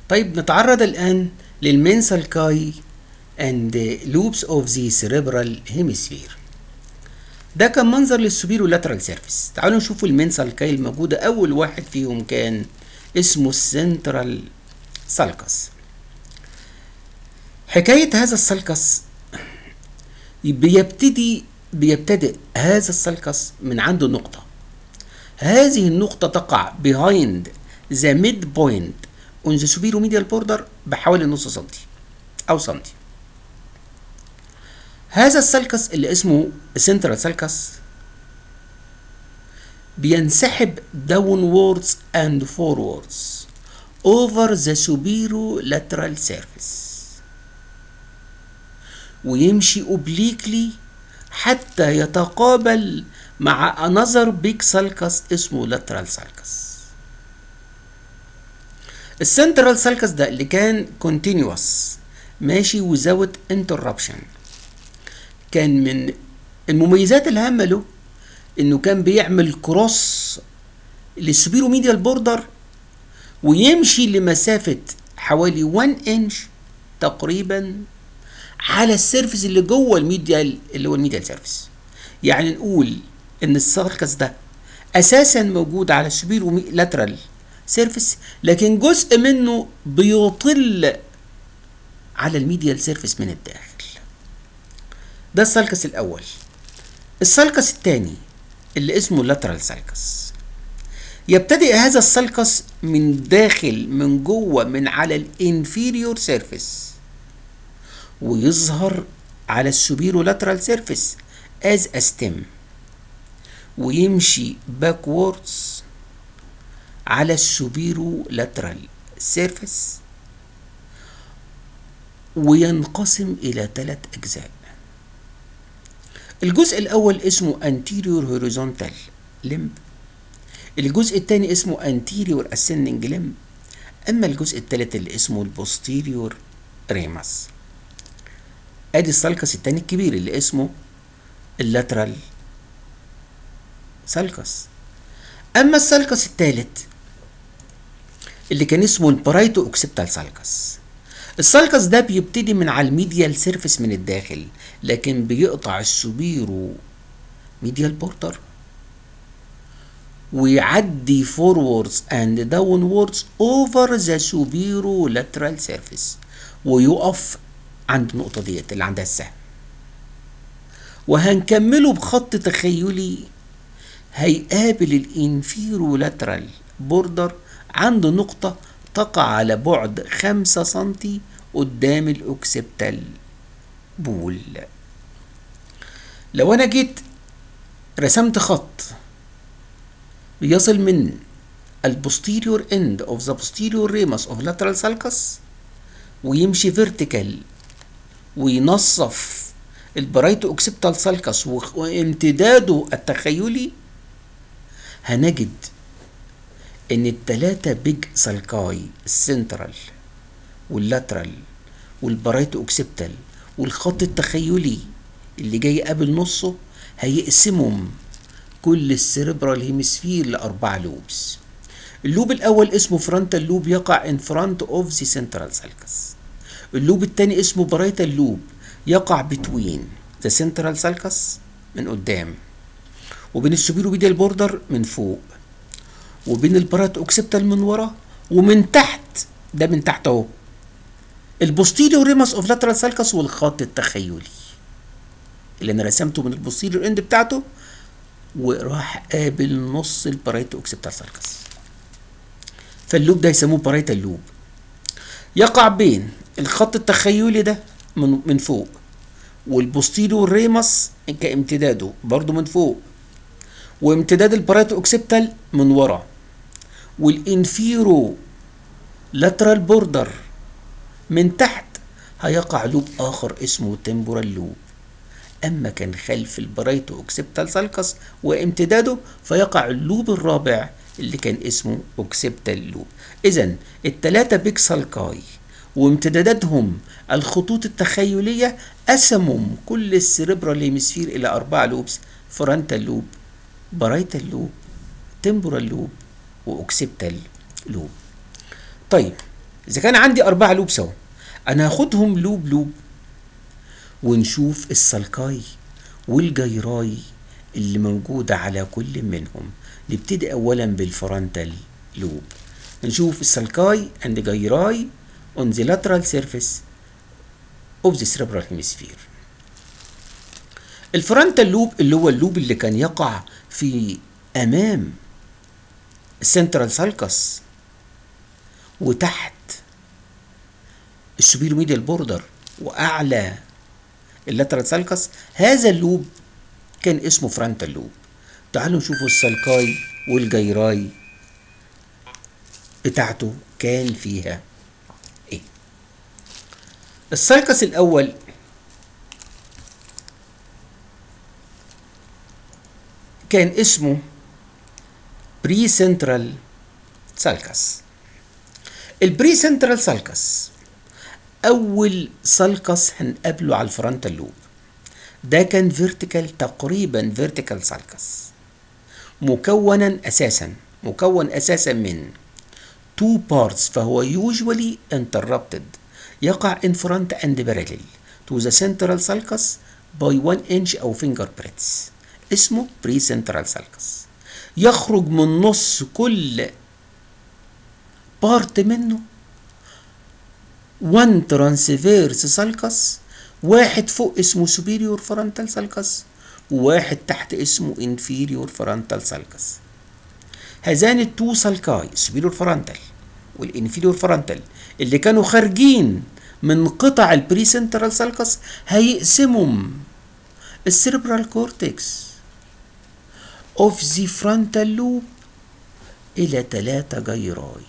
طيب نتعرض الآن للمين سالكاي and loops of the cerebral hemisphere ده كان منظر للسوبيرو لاترال سيرفيس تعالوا نشوفوا المين سالكاي الموجودة أول واحد فيهم كان اسمه السنترال سالكس حكاية هذا السالكس بيبتدي بيبتدئ هذا السالكس من عنده نقطة هذه النقطة تقع behind the midpoint on the superomedial border بحوالي نص سنتي أو سنتي هذا السالكس اللي اسمه central سالكس بينسحب downwards and forwards over the superolateral surface ويمشي obliquely حتى يتقابل مع another big سالكس اسمه lateral سالكس السنترال سالكس ده اللي كان continuous ماشي without interruption كان من المميزات الهامة له انه كان بيعمل كروس للسوبيرو ميديال بوردر ويمشي لمسافة حوالي 1 انش تقريبا على السيرفس اللي جوه الميديال اللي هو الميديال سيرفس يعني نقول ان الساركس ده اساسا موجود على السوبيرو لاترال سيرفس لكن جزء منه بيطل على الميديال سيرفس من الداخل ده السالكس الاول السالكس الثاني اللي اسمه لاترال سالكس يبتدئ هذا السالكس من داخل من جوه من على الانفيريور سيرفيس ويظهر على السوبيرو لاترال سيرفيس از استم ويمشي باكوردز على السوبيرو لاترال سيرفيس وينقسم إلى ثلاث أجزاء الجزء الأول اسمه anterior horizontal limb الجزء الثاني اسمه anterior ascending limb أما الجزء الثالث اللي اسمه البوستيريور ريمس ادي السالكس الثاني الكبير اللي اسمه اللاترال سالكس اما السالكس الثالث اللي كان اسمه البرايتو اوكسبتال سالكس السالكس ده بيبتدي من على الميديال سيرفيس من الداخل لكن بيقطع السوبيرو ميديال بورتر ويعدي فوروردز اند داونوردز اوفر ذا سوبيرو لاترال سيرفيس ويقف عند النقطة ديت اللي عندها السهم وهنكمله بخط تخيلي هيقابل الانفيرو لاترال بوردر عند نقطة تقع على بعد خمسة سنتي قدام الأوكسبتال بول لو أنا جيت رسمت خط بيصل من البوستيريور اند اوف ذا posterior ramus of lateral sulcus ويمشي فيرتيكال وينصف البرايتو اوكسبتال سالكس وامتداده التخيلي هنجد ان التلاتة بيج سالكاي السنترال واللاترال والبرايتو اوكسبتال والخط التخيلي اللي جاي قبل نصه هيقسمهم كل السيربرال هيمسفير لأربع لوبس اللوب الأول اسمه فرونتال لوب يقع in front of the central sulcus اللوب الثاني اسمه برايتال لوب يقع between the central sulcus من قدام وبين السوبيروبيديال بوردر من فوق وبين البارات اوكسبتال من ورا ومن تحت ده من تحت اهو البوستيريور ريمس اوف لاترال سالكس والخط التخيلي اللي انا رسمته من البوستيريور اند بتاعته وراح قابل نص البرايتو اوكسبتال سالكس فاللوب ده يسموه برايتال لوب يقع بين الخط التخيلي ده من من فوق والبوستيريور ريمس كامتداده برضو من فوق وامتداد البرايتو اوكسبتال من ورا والانفيرو لاترال بوردر من تحت هيقع لوب اخر اسمه تمبورال لوب اما كان خلف البرايتو اوكسبتال سالكس وامتداده فيقع اللوب الرابع اللي كان اسمه اوكسبتال لوب اذا التلاتة بيك سالكاي وامتداداتهم الخطوط التخيلية قسموا كل السيربرال هيمسفير إلى أربع لوبس فرونتال لوب برايتال لوب تمبورال لوب وأوكسبتال لوب طيب اذا كان عندي اربعة لوب سوا انا هاخدهم لوب لوب ونشوف السلكاي والجيراي اللي موجودة على كل منهم نبتدي اولا بالفرونتال لوب نشوف السلكاي and جيراي on the lateral surface of the cerebral hemisphere الفرونتال لوب اللي هو اللوب اللي كان يقع في امام السنترال سالكس وتحت السوبيرو ميديال بوردر واعلى اللاترال سالكس هذا اللوب كان اسمه فرونتال لوب تعالوا نشوفوا السلكاي والجيراي بتاعته كان فيها ايه السالكس الاول كان اسمه بري سنترال سالكس البري سنترال سالكس اول سالكس هنقابله على الفرونتال لوب ده كان فيرتيكال تقريبا فيرتيكال سالكس مكونا اساسا مكون اساسا من two parts فهو usually interrupted يقع in front and parallel to the central sulcus by one inch أو finger breadths اسمه pre-central sulcus يخرج من نص كل بارت منه one transverse sulcus واحد فوق اسمه superior frontal sulcus وواحد تحت اسمه inferior frontal sulcus هذان التو سالكاي السوبيريور فرونتال والانفيريور فرونتال اللي كانوا خارجين من قطع البري سنترال سالكس هيقسمهم السيربرال كورتكس اوف ذا فرونتال لوب الى ثلاثة جيراي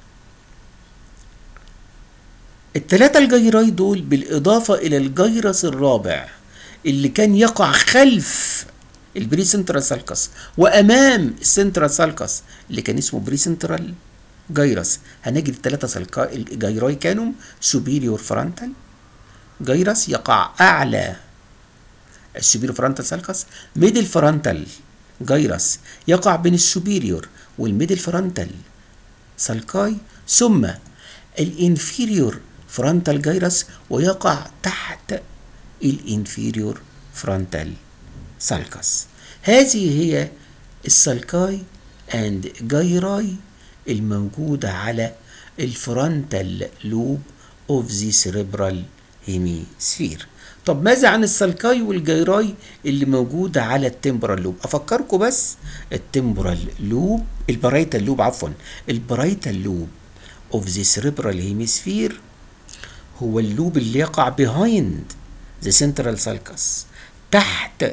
الثلاثة الجيراي دول بالإضافة إلى الجيرس الرابع اللي كان يقع خلف البري سنترال سالكس وامام السنترال سالكس اللي كان اسمه بري سنترال جايرس هنجد الثلاثه سلكا الجيراي كانوا سوبيريور فرونتال جايرس يقع اعلى السوبيريور فرونتال سالكس ميدل فرونتال جايرس يقع بين السوبيريور والميدل فرونتال سالكاي ثم الانفيريور فرونتال جايرس ويقع تحت الانفيريور فرونتال سالكس هذه هي السالكاي اند جايراي الموجودة على الفرونتال لوب اوف ذا سيريبرال هيميسفير طب ماذا عن السالكاي والجيراي اللي موجودة على التمبرال لوب أفكركم بس التمبرال لوب البرايتال لوب عفوا البرايتال لوب اوف ذا سيريبرال هيميسفير هو اللوب اللي يقع behind ذا سنترال سالكس تحت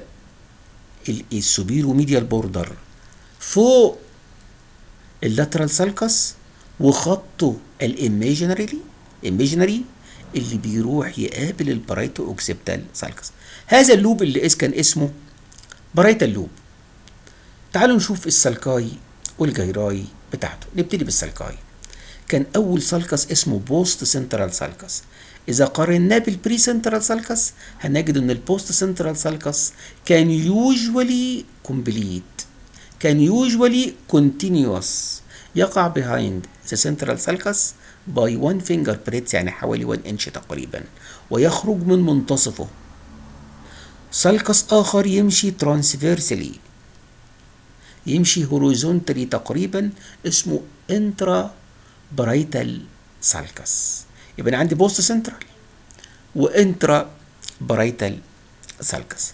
السوبيرو ميديال بوردر فوق اللاترال سالكس وخطه الايميجنري ايميجنري اللي بيروح يقابل البرايتو اوكسيبتال سالكس هذا اللوب اللي اس كان اسمه برايتال لوب تعالوا نشوف السالكاي والجيراي بتاعته نبتدي بالسالكاي كان اول سالكس اسمه بوست سنترال سالكس اذا قارناه بالبري سنترال سالكس هنجد ان البوست سنترال سالكس كان يوجوالي كومبليت كان يوجوالي كونتينيوس يقع behind the central sulcus by one finger breadth يعني حوالي 1 انش تقريبا ويخرج من منتصفه سالكس اخر يمشي ترانسفيرسلي يمشي هوريزونتالي تقريبا اسمه انترا برايتال سالكس يبقى انا عندي بوست سنترال وانترا برايتال سالكس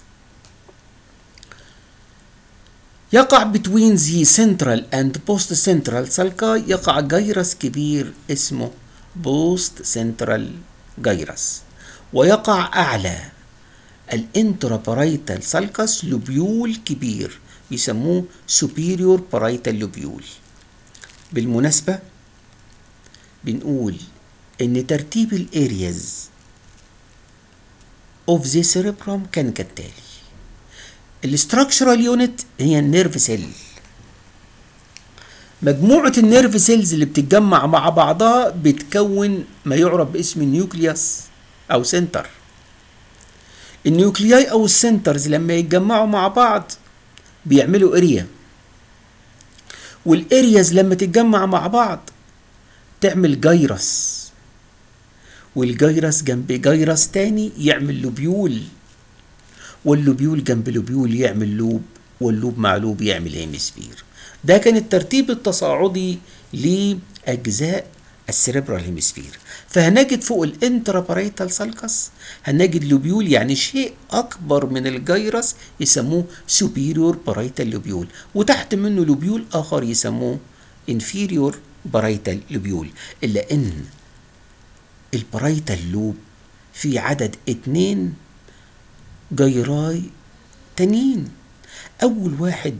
يقع between the central and post central sulci يقع جيرس كبير اسمه post central جيرس ويقع أعلى الانترابرايتال سالكس لوبيول كبير بيسموه superior parietal lobule بالمناسبة بنقول ان ترتيب الارياز اوف ذا سيريبرام كان كالتالي الاستراكشرال يونت هي النيرف سيل مجموعة النيرف سيلز اللي بتتجمع مع بعضها بتكون ما يعرف باسم النيوكليوس أو سنتر النيوكلياي أو السنترز لما يتجمعوا مع بعض بيعملوا اريا والارياز لما تتجمع مع بعض تعمل جيرس والجيرس جنب جيرس تاني يعمل لوبيول واللوبيول جنب لوبيول يعمل لوب واللوب مع لوب يعمل هيمسفير ده كان الترتيب التصاعدي لأجزاء السيريبرال هيمسفير فهنجد فوق الانتراباريتال سالكس هنجد لوبيول يعني شيء اكبر من الجيرس يسموه سوبيريور بارايتال لوبيول وتحت منه لوبيول اخر يسموه انفيريور بارايتال لوبيول الا ان البارايتال لوب في عدد اتنين جيراي تانيين اول واحد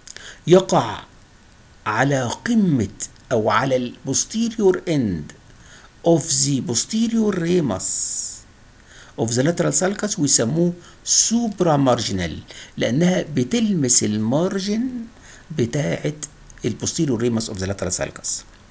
يقع على قمة او على البوستيريور اند of the posterior ramus of the lateral sulcus ويسموه supramarginal لأنها بتلمس المارجن بتاعة البوستيريور ريمس اوف ذا lateral sulcus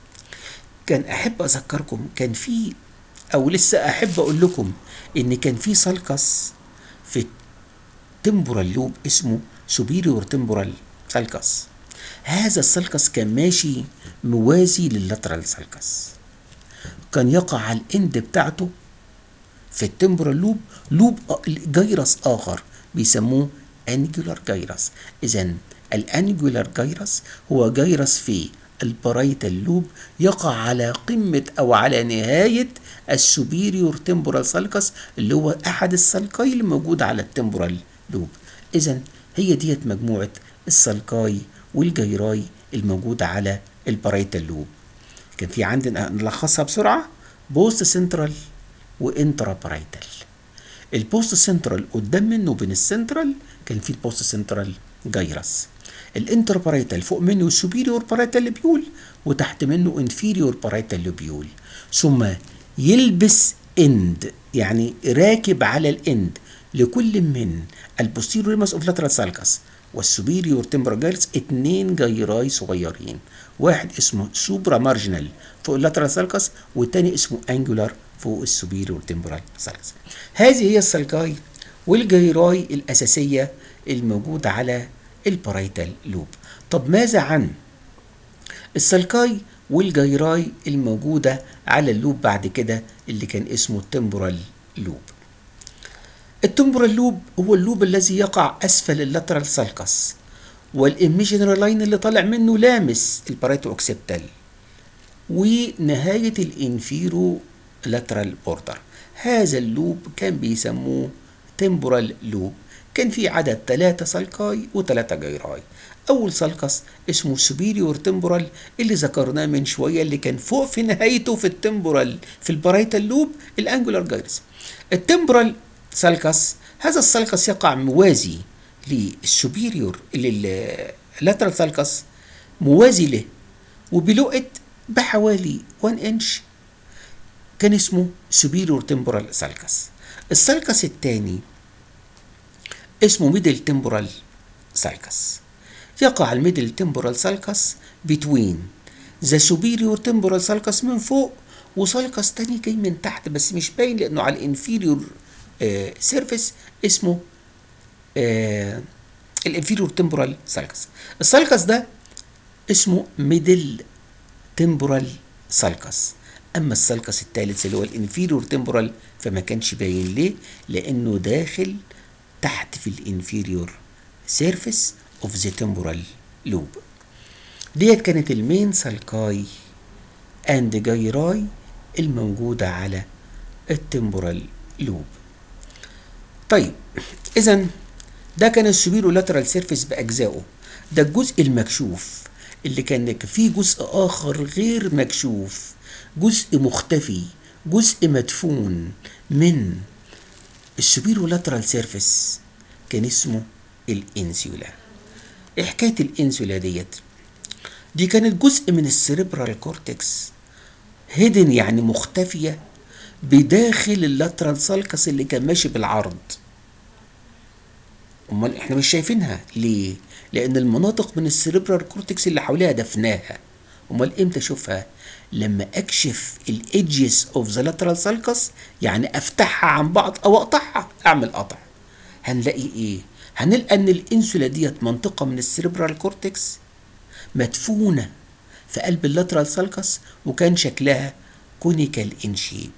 كان أحب أذكركم كان في أو لسه أحب أقول لكم إن كان في سالكس في التمبورال لوب اسمه superior temporal sulcus هذا السالكس كان ماشي موازي لللاترال سالكس كان يقع على الاند بتاعته في التمبرال لوب لوب جيرس اخر بيسموه انجولار جيرس اذا الانجولار جيرس هو جيرس في البرايتال لوب يقع على قمة أو على نهاية السوبيريور تمبورال سالكس اللي هو أحد السالكاي اللي موجود على التمبورال لوب إذا هي ديت مجموعة السالكاي والجيراي الموجودة على البرايتال لوب كان في عندنا نلخصها بسرعه بوست سنترال وانترا بارايتال البوست سنترال قدام منه بين السنترال كان في البوست سنترال جايرس الانترا بارايتال فوق منه السوبيريور بارايتال لوبيول وتحت منه انفيريور بارايتال لوبيول ثم يلبس اند يعني راكب على الاند لكل من البوستيريور ريمس اوف لاترال سالكس والسوبيريور تمبرال جايرس اتنين جيراي صغيرين واحد اسمه سوبرا مارجنال فوق اللاترال سالكس والتاني اسمه انجولار فوق السوبيريور تمبرال سالكس هذه هي السالكاي والجيراي الأساسية الموجودة على البارايتال لوب طب ماذا عن السالكاي والجيراي الموجودة على اللوب بعد كده اللي كان اسمه التمبورال لوب التمبورال لوب هو اللوب الذي يقع أسفل اللاترال سالكس والإيميجنري لاين اللي طالع منه لامس البارايتو اوكسيبتال ونهاية الانفيرو لاترال بوردر هذا اللوب كان بيسموه تمبورال لوب كان في عدد ثلاثة سالكاي وثلاثة جيراي أول سالكس اسمه سوبيريور تمبورال اللي ذكرناه من شوية اللي كان فوق في نهايته في التمبورال في البارايتال لوب الانجولار جايرس التمبورال سالكس هذا السالكس يقع موازي للسوبيريور لللاترال سالكس موازي له وبلقت بحوالي 1 انش كان اسمه سوبيريور تمبورال سالكس السالكس الثاني اسمه ميدل تمبورال سالكس يقع الميدل تمبورال سالكس بتوين ذا سوبيريور تمبورال سالكس من فوق وسالكس تاني جاي من تحت بس مش باين لانه على الانفيريور آه سيرفيس اسمه آه الانفيريور تمبورال سالكس السالكس ده اسمه ميدل تمبورال سالكس اما السالكس الثالث اللي هو الانفيريور تمبورال فما كانش باين ليه لانه داخل تحت في الانفيريور سيرفيس اوف ذا تمبورال لوب ديت كانت المين سالكاي اند جايراي الموجودة على التمبورال لوب طيب اذا ده كان السوبيرو لاترال سيرفيس باجزائه ده الجزء المكشوف اللي كان فيه جزء اخر غير مكشوف جزء مختفي جزء مدفون من السوبيرو لاترال سيرفيس كان اسمه الانسيولا ايه حكايه الانسولا ديت دي كانت جزء من السيريبرال كورتكس هيدن يعني مختفيه بداخل اللاترال سالكس اللي كان ماشي بالعرض امال احنا مش شايفينها ليه لان المناطق من السيريبرال كورتكس اللي حواليها دفناها امال امتى اشوفها لما اكشف الايدجز اوف ذا لاترال سالكس يعني افتحها عن بعض او اقطعها اعمل قطع هنلاقي ايه هنلقى ان الانسولا ديت منطقه من السيريبرال كورتكس مدفونه في قلب اللاترال سالكس وكان شكلها كونيكال ان شيب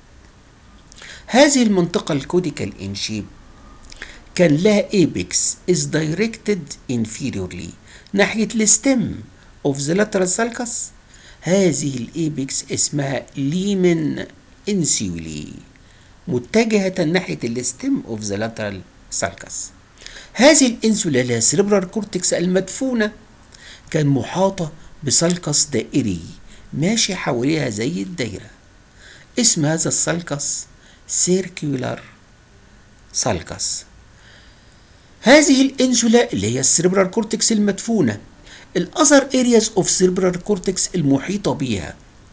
هذه المنطقة الكونيكال ان شيب كان لها ايبكس is directed inferiorly ناحية الستم of the lateral sulcus هذه الايبكس اسمها ليمن انسيولي متجهة ناحية الستم of the lateral sulcus هذه الانسولا لها سيربرال كورتكس المدفونة كان محاطة بسلكس دائري ماشي حواليها زي الدايرة اسم هذا السلكس سيركيولار سالكس هذه الانسولا اللي هي السيربرال كورتكس المدفونه الاذر ارياز اوف سيربرال كورتكس المحيطه بيها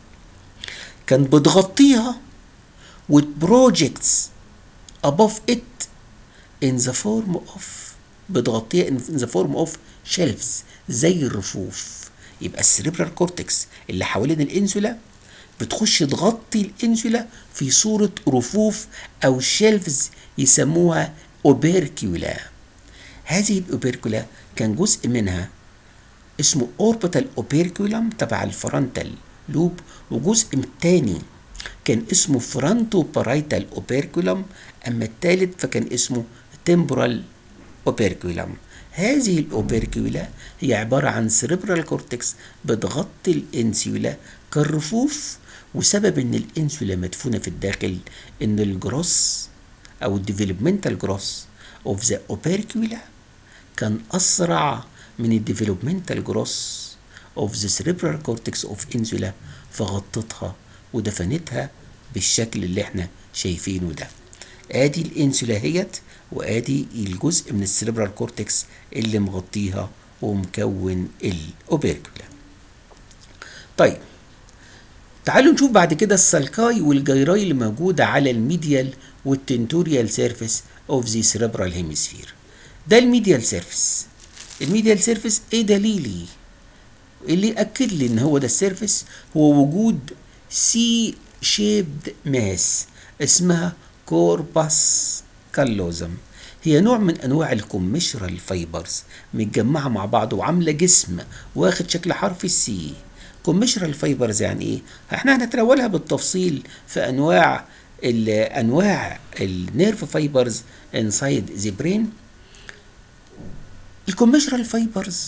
كان بتغطيها with projects above it in the form of بتغطيها in the form of shelves زي الرفوف يبقى السيربرال كورتكس اللي حوالين الانسولا بتخش تغطي الانسولا في صورة رفوف أو شيلفز يسموها أوبيركيولا هذه الأوبيركولا كان جزء منها اسمه اوربيتال اوبيركولم تبع الفرونتال لوب وجزء الثاني كان اسمه فرونتو بارايتال اوبيركولم اما الثالث فكان اسمه تمبرال اوبيركولم هذه الاوبيركولا هي عبارة عن سيريبرال كورتكس بتغطي الانسيولا كالرفوف وسبب ان الانسولا مدفونة في الداخل ان الجروس او الديفلوبمنتال جروس اوف ذا اوبيركولا كان اسرع من الديفلوبمنتال جروس اوف ذا سيريبرال كورتكس اوف انسولا فغطتها ودفنتها بالشكل اللي احنا شايفينه ده ادي الانسولا هيت وادي الجزء من السيريبرال كورتكس اللي مغطيها ومكون الاوبيركولا طيب تعالوا نشوف بعد كده السلكاي والجيراي اللي موجودة على الميديال والتنتوريال سيرفيس اوف ذا سيريبرال هيمسفير ده الميديال سيرفيس الميديال سيرفيس ايه دليلي اللي يأكد لي ان هو ده السيرفيس هو وجود سي شيبد ماس اسمها كورباس كالوزم هي نوع من انواع الكوميشرال فايبرز متجمعه مع بعض وعامله جسم واخد شكل حرف السي كوميشرال فايبرز يعني ايه احنا هنتناولها بالتفصيل في انواع انواع النيرف فايبرز انسايد ذا برين الكوميشرال فايبرز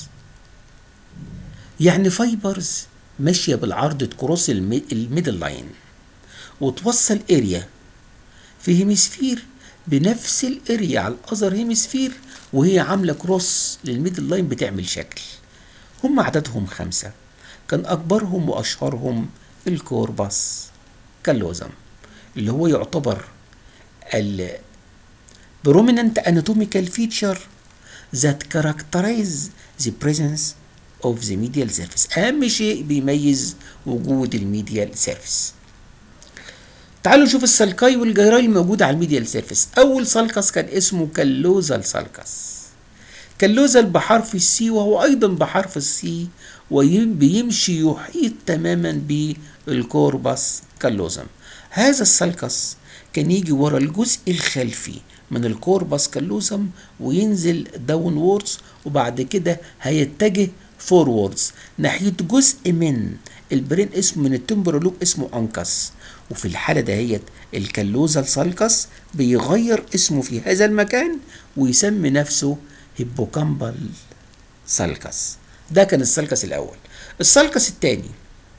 يعني فايبرز ماشيه بالعرض تكروس الميدل لاين وتوصل اريا في هيمسفير بنفس الاريا على الاذر هيمسفير وهي عامله كروس للميدل لاين بتعمل شكل هم عددهم خمسه كان اكبرهم واشهرهم الكورباس كالوزم اللي هو يعتبر ال prominent anatomical feature that characterize the presence of the medial surface أهم شيء بيميز وجود الميديال سيرفيس تعالوا نشوف السلكاي والجيراي الموجودة على الميديال سيرفيس أول سلكس كان اسمه كالوزال سلكس كالوزال بحرف السي وهو أيضا بحرف السي وبيمشي يحيط تماما بالكوربس كالوزم هذا السلكس كان يجي ورا الجزء الخلفي من الكوربس كالوزم وينزل داون ووردز وبعد كده هيتجه فوروردز ناحية جزء من البرين اسمه من التمبرال لوب اسمه انكس وفي الحالة دهيت الكالوزال سالكس بيغير اسمه في هذا المكان ويسمي نفسه هيبوكامبال سالكس ده كان السالكس الأول السالكس الثاني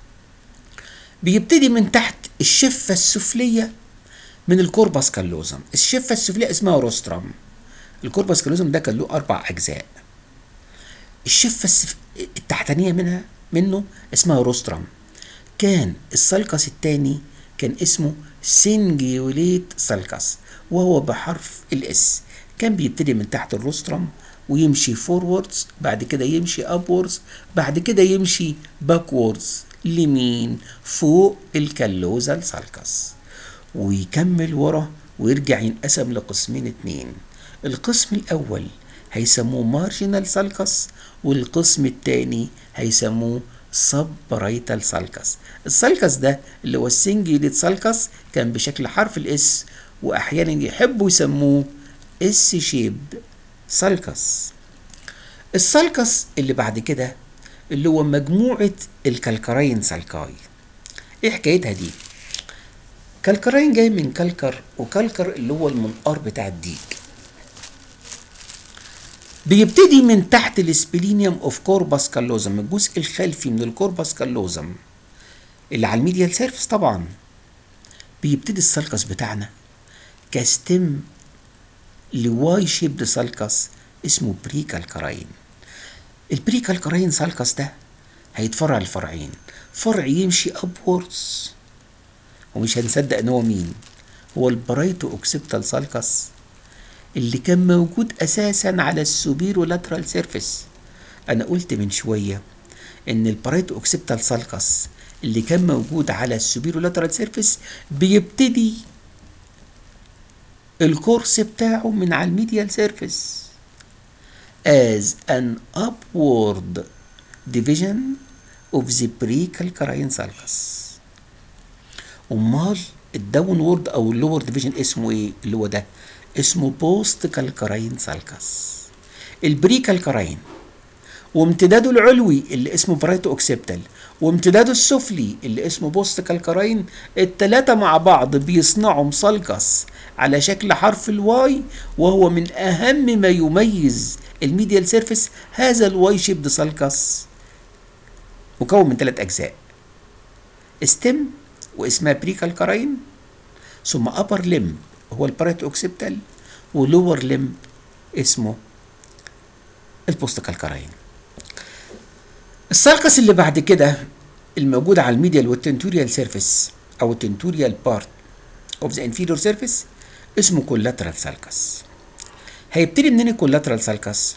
بيبتدي من تحت الشفة السفلية من الكوربس كالوزم الشفة السفلية اسمها روسترم الكوربس كالوزم ده كان له أربع أجزاء الشفة السف... التحتانية منها منه اسمها روسترم كان السالكس الثاني كان اسمه سنجيوليت سالكس وهو بحرف الاس كان بيبتدي من تحت الروسترم ويمشي فوروردز بعد كده يمشي ابوردز بعد كده يمشي باكوردز لمين فوق الكالوزال سالكس ويكمل ورا ويرجع ينقسم لقسمين اتنين القسم الاول هيسموه مارجنال سالكس والقسم الثاني هيسموه سب برايتال سالكس السالكس ده اللي هو السنجلت سالكس كان بشكل حرف الاس واحيانا يحبوا يسموه اس شيب سالكس السالكس اللي بعد كده اللي هو مجموعة الكالكراين سالكاي ايه حكايتها دي كالكراين جاي من كالكر وكالكر اللي هو المنقار بتاع الديك بيبتدي من تحت السبلينيوم اوف كورباس كالوزم الجزء الخلفي من الكورباس كالوزم اللي على الميديال سيرفس طبعا بيبتدي السالكس بتاعنا كستم لواي شيبد سالكس اسمه بري كالكراين البري كالكراين سالكس ده هيتفرع لفرعين فرع يمشي ابوردز ومش هنصدق ان هو مين هو البرايتو اوكسيبتال سالكس اللي كان موجود اساسا على السوبيرو لاترال سيرفيس انا قلت من شويه ان البرايتو اوكسيبتال سالكس اللي كان موجود على السوبيرو لاترال سيرفيس بيبتدي الكورس بتاعه من على الميديال سيرفيس as an upward division of the precalcarine sulcus امال الداون وورد او اللور ديفيجن اسمه ايه اللي هو ده اسمه بوست كالكراين سالكس البري كالكراين وامتداده العلوي اللي اسمه برايتو اوكسيبتال وامتداده السفلي اللي اسمه بوست كالكراين التلاتة مع بعض بيصنعوا مسلكس على شكل حرف الواي وهو من اهم ما يميز الميديال سيرفيس هذا الواي شيبد سالكس مكون من ثلاث اجزاء ستيم واسمها بريكالكراين ثم ابر لم هو البرايت اوكسيبتال ولور لم اسمه البوست كالكراين السالكس اللي بعد كده الموجود على الميديال والتنتوريال سيرفيس او التنتوريال بارت اوف ذا انفيريور سيرفيس اسمه كولاترال سالكس هيبتدي منين الكولاترال سالكس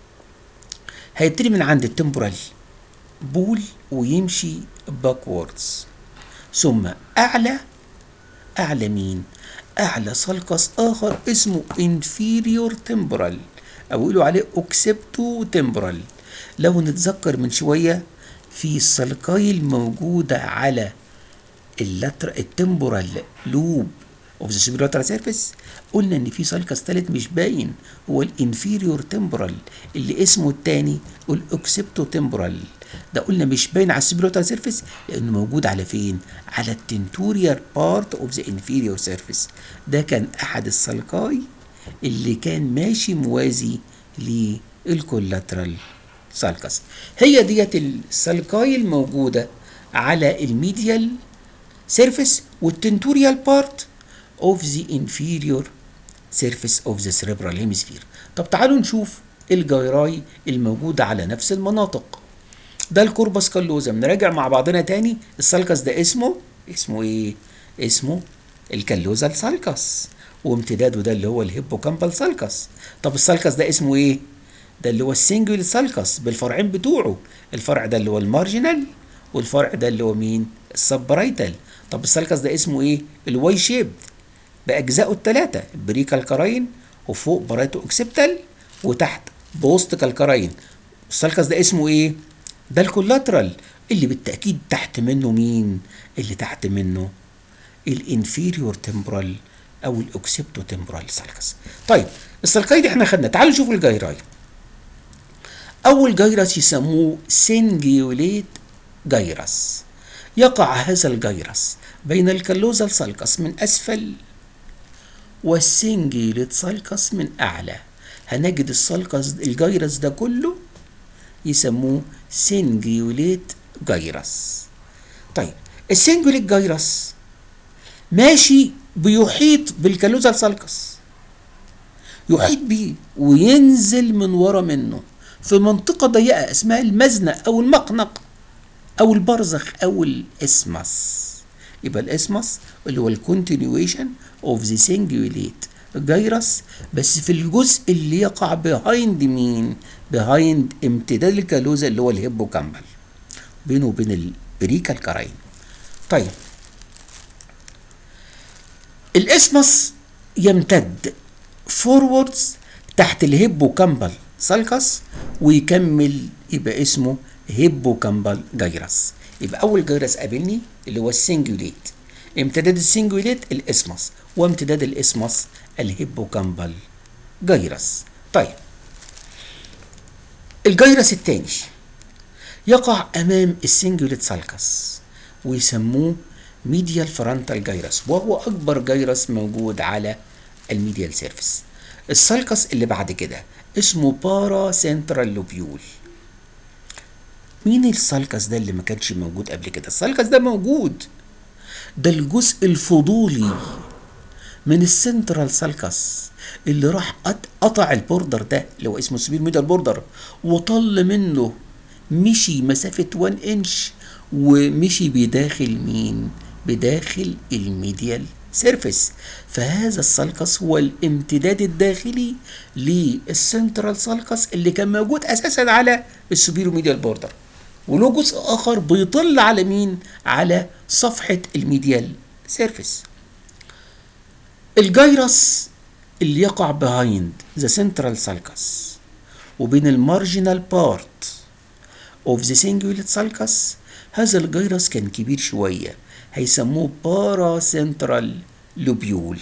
هيبتدي من عند التمبورال بول ويمشي باكوردز ثم اعلى اعلى مين اعلى سالكس اخر اسمه inferior temporal او يقولوا عليه اوكسبتو temporal لو نتذكر من شويه في السلقاي الموجوده على اللتر التمبورال لوب اوف ذا سوبيريور سيرفيس قلنا ان في سالكس ثالث مش باين هو الانفيريور تمبورال اللي اسمه الثاني الاوكسبتو تمبورال ده قلنا مش باين على السوبيريور سيرفيس لانه موجود على فين على التنتوريال بارت اوف ذا انفيريور سيرفيس ده كان احد السلقاي اللي كان ماشي موازي للكولاترال سالكس هي ديت السلقاي الموجوده على الميديال سيرفيس والتنتوريال بارت of the inferior surface of the cerebral hemisphere طب تعالوا نشوف الجيراي الموجودة على نفس المناطق ده الكوربس كالوزم نراجع مع بعضنا تاني السالكس ده اسمه اسمه ايه اسمه الكالوزال سالكس وامتداده ده اللي هو الهيبوكامبال سالكس طب السالكس ده اسمه ايه ده اللي هو السنجل سالكس بالفرعين بتوعه الفرع ده اللي هو المارجنال والفرع ده اللي هو مين السبرايتال طب السالكس ده اسمه ايه الواي شيبد باجزائه الثلاثه بريكالكراين وفوق برايتو اوكسبتال وتحت بوست كالكراين السالكس ده اسمه ايه ده الكولاترال اللي بالتاكيد تحت منه مين اللي تحت منه الانفيريور تمبرال او الاوكسبتو تمبرال سالكس طيب السالكاي دي احنا خدنا تعالوا نشوف الجيراي اول جيرس يسموه سنجيوليت جيرس يقع هذا الجيرس بين الكالوزال سالكس من اسفل والسنجيلت سالكس من اعلى هنجد السالكس الجيرس ده كله يسموه سنجيوليت جيرس طيب السنجيوليت جيرس ماشي بيحيط بالكالوزال سالكس يحيط بيه وينزل من ورا منه في منطقة ضيقة اسمها المزنق أو المقنق أو البرزخ أو الإسمس يبقى الإسمس اللي هو الكونتينيويشن اوف ذا سنجوليت جيرس بس في الجزء اللي يقع بيهايند مين؟ بيهايند امتداد الكالوزا اللي هو الهيبوكامبل بينه وبين البريكال كراين طيب الاسمس يمتد فوروردز تحت الهيبوكامبل سالكس ويكمل يبقى اسمه هيبوكامبال جيرس يبقى اول جيرس قابلني اللي هو السنجوليت امتداد السنجوليت الاسمس وامتداد الاسمس الهيبوكامبال جيرس طيب الجيرس الثاني يقع امام السنجوليت سالكس ويسموه ميديال فرونتال جايرس وهو اكبر جايرس موجود على الميديال سيرفيس السالكس اللي بعد كده اسمه بارا سنترال لوبيول مين السالكس ده اللي ما كانش موجود قبل كده السالكس ده موجود ده الجزء الفضولي من السنترال سالكس اللي راح قطع البوردر ده اللي هو اسمه سبير ميدال بوردر وطل منه مشي مسافة 1 انش ومشي بداخل مين بداخل الميديال سيرفيس فهذا السالكس هو الامتداد الداخلي للسنترال سالكس اللي كان موجود اساسا على السوبيرو ميديال بوردر وله جزء اخر بيطل على مين على صفحة الميديال سيرفيس الجيرس اللي يقع بهايند ذا سنترال سالكس وبين المارجنال بارت اوف ذا سنجوليت سالكس هذا الجيرس كان كبير شويه هيسموه بارا سنترال لوبيول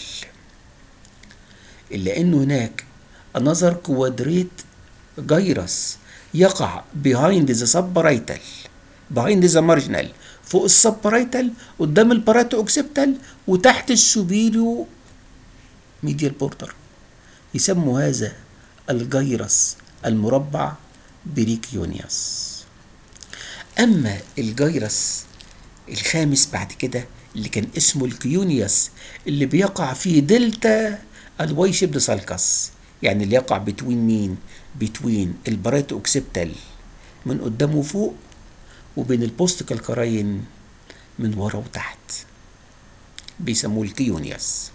إلا إنه هناك another quadrate جيرس يقع behind the subparietal behind the marginal فوق السبرايتال قدام الباراتو اوكسبتال وتحت السوبيريو ميديال بوردر يسموا هذا الجيرس المربع بريكيونياس اما الجيرس الخامس بعد كده اللي كان اسمه الكيونيوس اللي بيقع في دلتا الواي شيبد سالكس يعني اللي يقع بتوين مين بتوين البريتو اوكسبتال من قدام وفوق وبين البوست كالكراين من ورا وتحت بيسموه الكيونيوس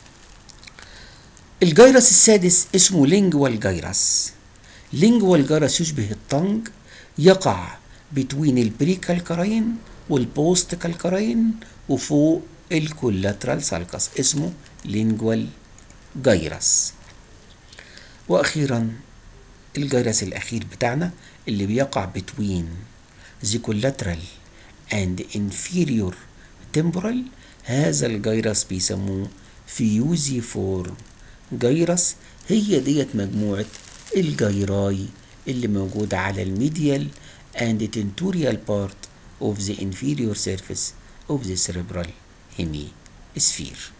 الجيرس السادس اسمه لينجوال جيرس لينجوال جيرس يشبه الطنج يقع بتوين البريكالكراين والبوست كالكراين وفوق الكولاترال سالكس اسمه لينجوال جيرس واخيرا الجيرس الاخير بتاعنا اللي بيقع بتوين the collateral and inferior temporal هذا الجيرس بيسموه فيوزي فورم جيرس هي ديت مجموعة الجيراي اللي موجودة على الميديال and tentorial part of the inferior surface of the cerebral hemisphere